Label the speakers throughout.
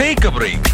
Speaker 1: take a break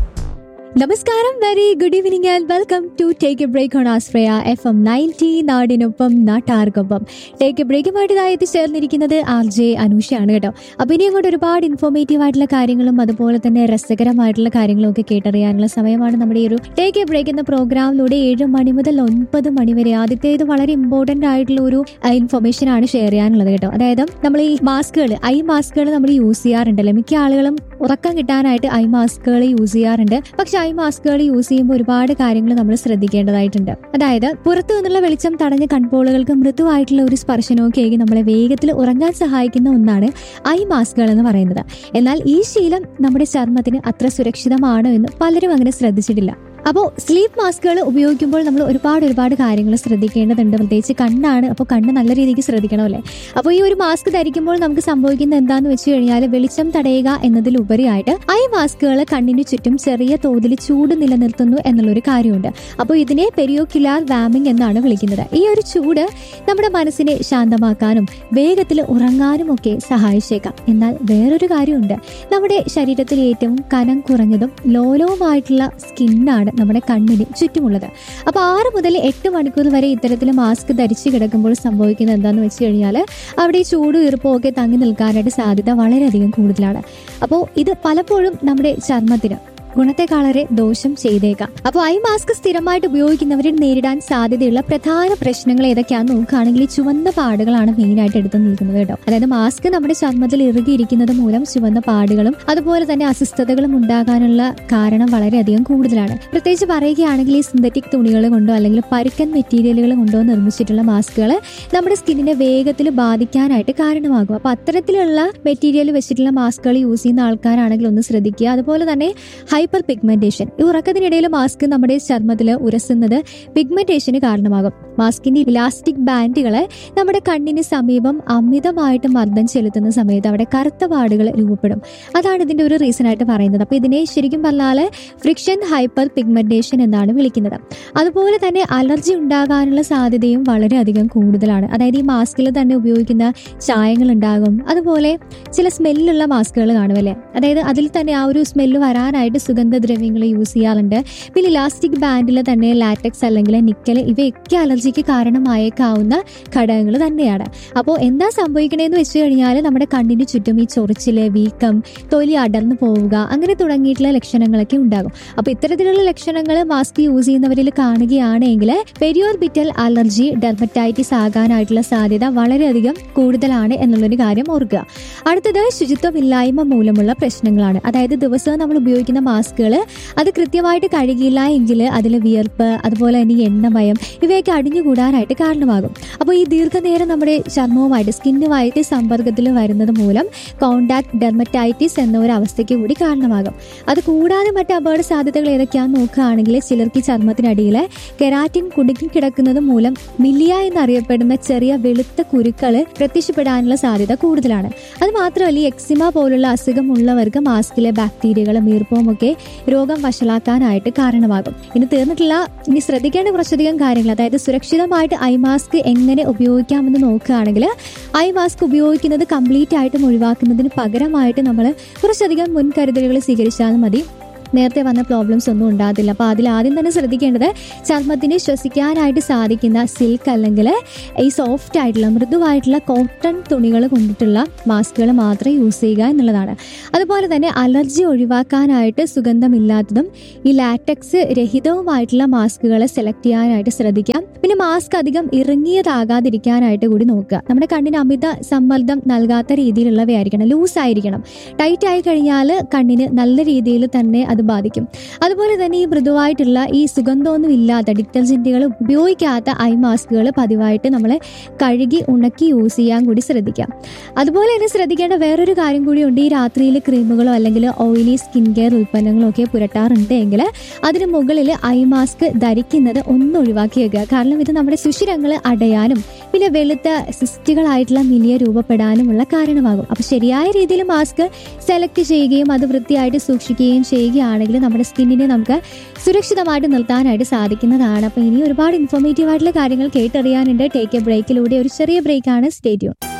Speaker 2: നമസ്കാരം very good evening and welcome to take a break on Astraya F M ninety നാടിനൊപ്പം നാട്ടാർക്കൊപ്പം take A ബ്രേക്കുമായിട്ട് ഇതായി എത്തിച്ചേർന്നിരിക്കുന്നത് R J അനൂഷയാണ് കേട്ടോ അപ്പം ഇനി അങ്ങോട്ട് ഒരുപാട് ഇൻഫോർമേറ്റീവ് ആയിട്ടുള്ള കാര്യങ്ങളും അതുപോലെ തന്നെ രസകരമായിട്ടുള്ള കാര്യങ്ങളും ഒക്കെ കേട്ടറിയാനുള്ള സമയമാണ് നമ്മുടെ ഈ ഒരു ടേക്ക് എ ബ്രേക്ക് എന്ന പ്രോഗ്രാമിലൂടെ ഏഴ് മണി മുതൽ ഒൻപത് മണി വരെ ആദ്യത്തേത് വളരെ ഇമ്പോർട്ടന്റ് ആയിട്ടുള്ള ഒരു ഇൻഫർമേഷൻ ആണ് ഷെയർ ചെയ്യാനുള്ളത് കേട്ടോ അതായത് നമ്മൾ ഈ മാസ്കുകൾ ഐ മാസ്കുകൾ നമ്മൾ യൂസ് ചെയ്യാറുണ്ടല്ലോ മിക്ക ആളുകളും ഉറക്കം കിട്ടാനായിട്ട് ഐ മാസ്കുകൾ യൂസ് ചെയ്യാറുണ്ട് പക്ഷെ ഐ മാസ്കുകൾ യൂസ് ചെയ്യുമ്പോൾ ഒരുപാട് കാര്യങ്ങൾ നമ്മൾ ശ്രദ്ധിക്കേണ്ടതായിട്ടുണ്ട് അതായത് പുറത്തു നിന്നുള്ള വെളിച്ചം തടഞ്ഞ കൺപോളുകൾക്ക് മൃദുവായിട്ടുള്ള ഒരു സ്പർശനമൊക്കെ ആയി നമ്മളെ വേഗത്തിൽ ഉറങ്ങാൻ സഹായിക്കുന്ന ഒന്നാണ് ഐ മാസ്കുകൾ എന്ന് പറയുന്നത് എന്നാൽ ഈ ശീലം നമ്മുടെ ചർമ്മത്തിന് അത്ര സുരക്ഷിതമാണോ എന്ന് പലരും അങ്ങനെ ശ്രദ്ധിച്ചിട്ടില്ല അപ്പോൾ സ്ലീപ്പ് മാസ്കുകൾ ഉപയോഗിക്കുമ്പോൾ നമ്മൾ ഒരുപാട് ഒരുപാട് കാര്യങ്ങൾ ശ്രദ്ധിക്കേണ്ടതുണ്ട് പ്രത്യേകിച്ച് കണ്ണാണ് അപ്പോൾ കണ്ണ് നല്ല രീതിക്ക് ശ്രദ്ധിക്കണമല്ലേ അപ്പോൾ ഈ ഒരു മാസ്ക് ധരിക്കുമ്പോൾ നമുക്ക് സംഭവിക്കുന്നത് എന്താന്ന് വെച്ച് കഴിഞ്ഞാൽ വെളിച്ചം തടയുക എന്നതിലുപരിയായിട്ട് ഐ മാസ്കുകൾ കണ്ണിന് ചുറ്റും ചെറിയ തോതിൽ ചൂട് നിലനിർത്തുന്നു എന്നുള്ളൊരു കാര്യമുണ്ട് അപ്പോൾ ഇതിനെ പെരിയോക്യുലാർ വാമിംഗ് എന്നാണ് വിളിക്കുന്നത് ഈ ഒരു ചൂട് നമ്മുടെ മനസ്സിനെ ശാന്തമാക്കാനും വേഗത്തിൽ ഉറങ്ങാനും ഒക്കെ സഹായിച്ചേക്കാം എന്നാൽ വേറൊരു കാര്യമുണ്ട് നമ്മുടെ ശരീരത്തിൽ ഏറ്റവും കനം കുറഞ്ഞതും ലോലവുമായിട്ടുള്ള സ്കിന്നാണ് നമ്മുടെ കണ്ണിന് ചുറ്റുമുള്ളത് അപ്പോൾ ആറ് മുതൽ എട്ട് മണിക്കൂർ വരെ ഇത്തരത്തിൽ മാസ്ക് ധരിച്ച് കിടക്കുമ്പോൾ സംഭവിക്കുന്നത് എന്താണെന്ന് വെച്ച് കഴിഞ്ഞാൽ അവിടെ ഈ ചൂടും ഈർപ്പവും ഒക്കെ തങ്ങി നിൽക്കാനായിട്ട് സാധ്യത വളരെയധികം കൂടുതലാണ് അപ്പോൾ ഇത് പലപ്പോഴും നമ്മുടെ ചർമ്മത്തിന് ഗുണത്തെക്കാളേറെ ദോഷം ചെയ്തേക്കാം അപ്പോൾ ഐ മാസ്ക് സ്ഥിരമായിട്ട് ഉപയോഗിക്കുന്നവരിൽ നേരിടാൻ സാധ്യതയുള്ള പ്രധാന പ്രശ്നങ്ങൾ ഏതൊക്കെയാണെന്ന് നോക്കുകയാണെങ്കിൽ ഈ ചുവന്ന പാടുകളാണ് മെയിൻ ആയിട്ട് എടുത്തു നിൽക്കുന്നത് കേട്ടോ അതായത് മാസ്ക് നമ്മുടെ ചർമ്മത്തിൽ ഇറുകിയിരിക്കുന്നത് മൂലം ചുവന്ന പാടുകളും അതുപോലെ തന്നെ അസ്വസ്ഥതകളും ഉണ്ടാകാനുള്ള കാരണം വളരെയധികം കൂടുതലാണ് പ്രത്യേകിച്ച് പറയുകയാണെങ്കിൽ ഈ സിന്തറ്റിക് തുണികൾ കൊണ്ടോ അല്ലെങ്കിൽ പരുക്കൻ മെറ്റീരിയലുകൾ കൊണ്ടോ നിർമ്മിച്ചിട്ടുള്ള മാസ്കുകൾ നമ്മുടെ സ്കിന്നിനെ വേഗത്തിൽ ബാധിക്കാനായിട്ട് കാരണമാകും അപ്പോൾ അത്തരത്തിലുള്ള മെറ്റീരിയൽ വെച്ചിട്ടുള്ള മാസ്കുകൾ യൂസ് ചെയ്യുന്ന ആൾക്കാരാണെങ്കിൽ ഒന്ന് ശ്രദ്ധിക്കുക അതുപോലെ തന്നെ ഹൈപ്പർ പിഗ്മെന്റേഷൻ ഈ ഉറക്കത്തിനിടയിൽ മാസ്ക് നമ്മുടെ ചർമ്മത്തിൽ ഉരസുന്നത് പിഗ്മെന്റേഷന് കാരണമാകും മാസ്കിന്റെ ഇലാസ്റ്റിക് ബാൻഡുകളെ നമ്മുടെ കണ്ണിന് സമീപം അമിതമായിട്ട് മർദ്ദം ചെലുത്തുന്ന സമയത്ത് അവിടെ കറുത്ത പാടുകൾ രൂപപ്പെടും അതാണ് ഇതിന്റെ ഒരു റീസൺ ആയിട്ട് പറയുന്നത് അപ്പോൾ ഇതിനെ ശരിക്കും പറഞ്ഞാൽ ഫ്രിക്ഷൻ ഹൈപ്പർ പിഗ്മെന്റേഷൻ എന്നാണ് വിളിക്കുന്നത് അതുപോലെ തന്നെ അലർജി ഉണ്ടാകാനുള്ള സാധ്യതയും വളരെയധികം കൂടുതലാണ് അതായത് ഈ മാസ്കിൽ തന്നെ ഉപയോഗിക്കുന്ന ചായങ്ങൾ ഉണ്ടാകും അതുപോലെ ചില സ്മെല്ലുള്ള മാസ്കുകൾ കാണുമല്ലേ അതായത് അതിൽ തന്നെ ആ ഒരു സ്മെല്ല് വരാനായിട്ട് സുഗന്ധദ്രവ്യങ്ങൾ യൂസ് ചെയ്യാറുണ്ട് പിന്നെ ഇലാസ്റ്റിക് ബാൻഡിൽ തന്നെ ലാറ്റക്സ് അല്ലെങ്കിൽ നിക്കൽ ഇവയൊക്കെ അലർജിക്ക് കാരണമായേക്കാവുന്ന ഘടകങ്ങൾ തന്നെയാണ് അപ്പോൾ എന്താ സംഭവിക്കണേന്ന് വെച്ച് കഴിഞ്ഞാൽ നമ്മുടെ കണ്ണിന് ചുറ്റും ഈ ചൊറിച്ചില് വീക്കം തൊലി അടർന്നു പോവുക അങ്ങനെ തുടങ്ങിയിട്ടുള്ള ലക്ഷണങ്ങളൊക്കെ ഉണ്ടാകും അപ്പോൾ ഇത്തരത്തിലുള്ള ലക്ഷണങ്ങൾ മാസ്ക് യൂസ് ചെയ്യുന്നവരിൽ കാണുകയാണെങ്കിൽ പെരിയോർബിറ്റൽ അലർജി ഡെർമറ്റൈറ്റിസ് ആകാനായിട്ടുള്ള സാധ്യത വളരെയധികം കൂടുതലാണ് എന്നുള്ളൊരു കാര്യം ഓർക്കുക അടുത്തത് ശുചിത്വമില്ലായ്മ മൂലമുള്ള പ്രശ്നങ്ങളാണ് അതായത് ദിവസവും നമ്മൾ ഉപയോഗിക്കുന്ന മാസ്കുകൾ അത് കൃത്യമായിട്ട് കഴുകിയില്ല എങ്കിൽ അതിൽ വിയർപ്പ് അതുപോലെ തന്നെ ഈ എണ്ണമയം ഇവയൊക്കെ അടിഞ്ഞുകൂടാനായിട്ട് കാരണമാകും അപ്പോൾ ഈ ദീർഘനേരം നമ്മുടെ ചർമ്മവുമായിട്ട് സ്കിന്നുമായിട്ട് സമ്പർക്കത്തിൽ വരുന്നത് മൂലം കോണ്ടാക്ട് ഡെർമറ്റൈറ്റിസ് എന്ന ഒരു അവസ്ഥയ്ക്ക് കൂടി കാരണമാകും അത് കൂടാതെ മറ്റ് അപകട സാധ്യതകൾ ഏതൊക്കെയാണെന്ന് നോക്കുകയാണെങ്കിൽ ചിലർക്ക് ഈ ചർമ്മത്തിനടിയിൽ കെരാറ്റിൻ കുടുങ്ങി കിടക്കുന്നത് മൂലം മില്ലിയ എന്നറിയപ്പെടുന്ന ചെറിയ വെളുത്ത കുരുക്കൾ പ്രത്യക്ഷപ്പെടാനുള്ള സാധ്യത കൂടുതലാണ് അത് മാത്രമല്ല ഈ എക്സിമ പോലുള്ള അസുഖമുള്ളവർക്ക് മാസ്കിലെ ബാക്ടീരിയകളും ഈർപ്പവും ഒക്കെ രോഗം വഷളാക്കാനായിട്ട് കാരണമാകും ഇനി തീർന്നിട്ടില്ല ഇനി ശ്രദ്ധിക്കേണ്ട കുറച്ചധികം കാര്യങ്ങൾ അതായത് സുരക്ഷിതമായിട്ട് ഐ മാസ്ക് എങ്ങനെ ഉപയോഗിക്കാമെന്ന് നോക്കുകയാണെങ്കിൽ ഐ മാസ്ക് ഉപയോഗിക്കുന്നത് കംപ്ലീറ്റ് ആയിട്ടും ഒഴിവാക്കുന്നതിന് പകരമായിട്ട് നമ്മൾ കുറച്ചധികം മുൻകരുതലുകൾ സ്വീകരിച്ചാൽ മതി നേരത്തെ വന്ന പ്രോബ്ലംസ് ഒന്നും ഉണ്ടാകത്തില്ല അപ്പോൾ അതിൽ ആദ്യം തന്നെ ശ്രദ്ധിക്കേണ്ടത് ചർമ്മത്തിന് ശ്വസിക്കാനായിട്ട് സാധിക്കുന്ന സിൽക്ക് അല്ലെങ്കിൽ ഈ സോഫ്റ്റ് ആയിട്ടുള്ള മൃദുവായിട്ടുള്ള കോട്ടൺ തുണികൾ കൊണ്ടിട്ടുള്ള മാസ്കുകൾ മാത്രം യൂസ് ചെയ്യുക എന്നുള്ളതാണ് അതുപോലെ തന്നെ അലർജി ഒഴിവാക്കാനായിട്ട് സുഗന്ധമില്ലാത്തതും ഈ ലാറ്റക്സ് രഹിതവുമായിട്ടുള്ള മാസ്കുകൾ സെലക്ട് ചെയ്യാനായിട്ട് ശ്രദ്ധിക്കാം പിന്നെ മാസ്ക് അധികം ഇറങ്ങിയതാകാതിരിക്കാനായിട്ട് കൂടി നോക്കുക നമ്മുടെ കണ്ണിന് അമിത സമ്മർദ്ദം നൽകാത്ത രീതിയിലുള്ളവയായിരിക്കണം ലൂസ് ആയിരിക്കണം ടൈറ്റ് ആയി കഴിഞ്ഞാൽ കണ്ണിന് നല്ല രീതിയിൽ തന്നെ അത് ബാധിക്കും അതുപോലെ തന്നെ ഈ മൃദുവായിട്ടുള്ള ഈ സുഗന്ധമൊന്നും ഇല്ലാത്ത ഡിറ്റർജൻറ്റുകൾ ഉപയോഗിക്കാത്ത ഐ മാസ്കുകൾ പതിവായിട്ട് നമ്മൾ കഴുകി ഉണക്കി യൂസ് ചെയ്യാൻ കൂടി ശ്രദ്ധിക്കാം അതുപോലെ തന്നെ ശ്രദ്ധിക്കേണ്ട വേറൊരു കാര്യം കൂടിയുണ്ട് ഈ രാത്രിയിൽ ക്രീമുകളോ അല്ലെങ്കിൽ ഓയിലി സ്കിൻ കെയർ ഉൽപ്പന്നങ്ങളോ ഒക്കെ പുരട്ടാറുണ്ട് എങ്കിൽ അതിന് മുകളിൽ ഐ മാസ്ക് ധരിക്കുന്നത് ഒന്ന് ഒഴിവാക്കി വെക്കുക കാരണം ഇത് നമ്മുടെ സുഷിരങ്ങൾ അടയാനും പിന്നെ വെളുത്ത സിസ്റ്റുകളായിട്ടുള്ള മിലിയ രൂപപ്പെടാനുമുള്ള കാരണമാകും അപ്പോൾ ശരിയായ രീതിയിൽ മാസ്ക് സെലക്ട് ചെയ്യുകയും അത് വൃത്തിയായിട്ട് സൂക്ഷിക്കുകയും ചെയ്യുകയാണെങ്കിൽ നമ്മുടെ സ്കിന്നിനെ നമുക്ക് സുരക്ഷിതമായിട്ട് നിർത്താനായിട്ട് സാധിക്കുന്നതാണ് അപ്പോൾ ഇനി ഒരുപാട് ഇൻഫോർമേറ്റീവ് ആയിട്ടുള്ള കാര്യങ്ങൾ കേട്ടറിയാനുണ്ട് ടേക്ക് എ ബ്രേക്കിലൂടെ ഒരു ചെറിയ ബ്രേക്കാണ് സ്റ്റേറ്റ്യൂൺ